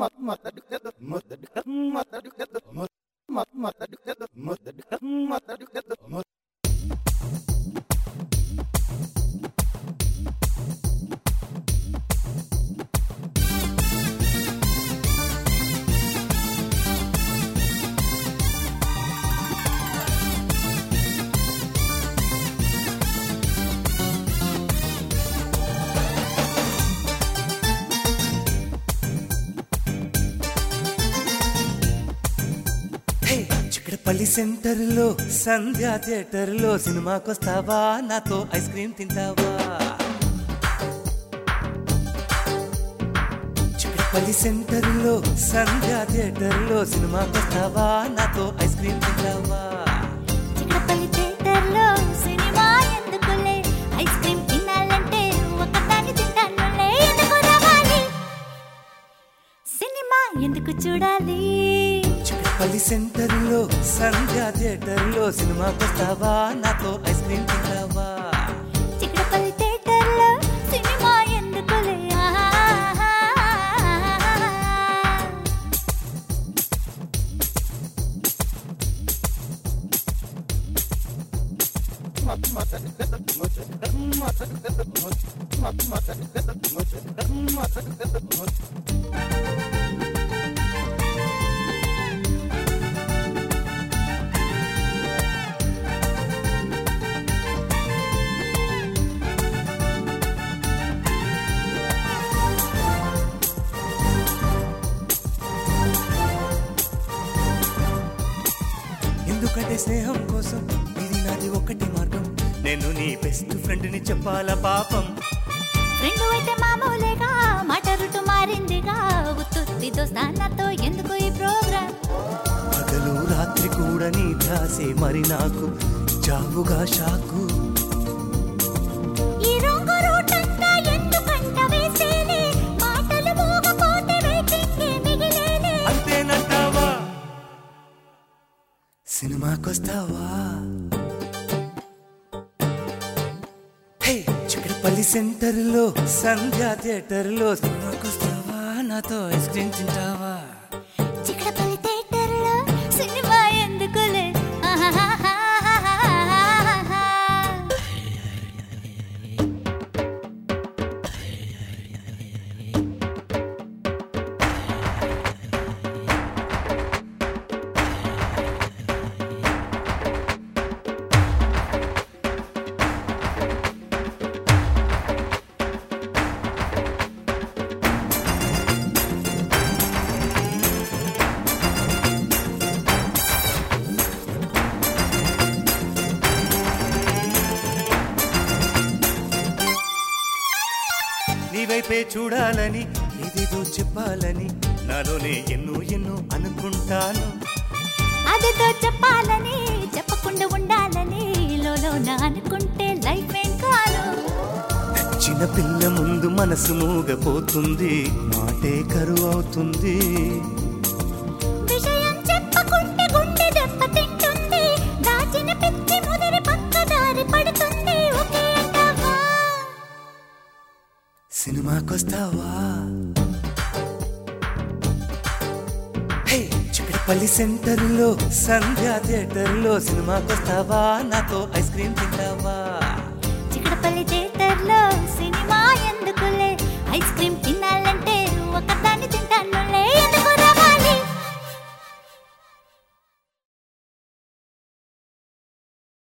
హే, Chikkadpally centre లో సంధ్యా theatre లో సినిమాకొస్తావా నాతో ఐస్ క్రీమ్ తింటావా చిక్కడపల్లి సెంటర్ లో సంధ్యా థియేటర్ లో సినిమాకొస్తావా నాతో ఐస్ క్రీమ్ తింటావా చిక్కడపల్లి థియేటర్లో సినిమా ఎందుకులే ఐస్ క్రీమ్ తినాలంటే ఒకదాన్ని తింటానులే ఎందుకు రావాలి సినిమా ఎందుకు చూడాలి చిక్కడపల్లి సెంటర్ లో సంధ్యా థియేటర్ లో సినిమాకొస్తావా నాతో ఐస్ క్రీమ్ తింటావా చిక్కడపల్లి థియేటర్లో సినిమా ఎందుకులే ఆహా. ఎందుకంటే స్నేహం కోసం ఇది నాది ఒకటి మార్గం నేను నీ బెస్ట్ ఫ్రెండ్ ని చెప్పాలా పాపం ఫ్రెండ్ అయితే మామూలేగా మాట రుటు మారిందిగా ఉత్తుత్తి దోస్తానతో ఎందుకు ఈ ప్రోగ్రామ్ పగలు రాత్రి కూడా నీ ధ్యాసే మరి నాకు జావుగా షాకు ఈ రంగు రూటంతా ఎందుకంట వేసేలే మాటలు మోగపోతే వెయిటింగే మిగిలేలే అంతేనంటావా సినిమాకొస్తావా హే చిక్కడపల్లి సెంటర్ లో సంధ్యా థియేటర్ లో సినిమాకొస్తావా నాతో ఐస్ క్రీమ్ తింటావా చిక్కడపల్లి థియేటర్లో సినిమా ఎందుకులే ఆహాహాహాహాహా. నీ వైపే చూడాలని ఏదేదో చెప్పాలని నాలోనే ఎన్నో ఎన్నో అనుకుంటాను అదితో చెప్పాలని చెప్పకుండా ఉండాలని లోలోన అనుకుంటే లైఫ్ ఏం కాదు చిన్న పిల్ల ముందు మనసు మూగపోతుంది మాటే కరువు అవుతుంది విషయం చెప్పకుంటే గుండె దెబ్బ తింటుంది దాచిన పిచ్చి ముదిరి పక్క దారి పడుతుంది ఒకే అంటావా సినిమాకొస్తావా హే చిక్కడపల్లి సెంటర్ లో సంధ్యా థియేటర్ లో సినిమాకొస్తావా నాతో ఐస్ క్రీమ్ తింటావా చిక్కడపల్లి థియేటర్లో సినిమా ఎందుకులే ఐస్ క్రీమ్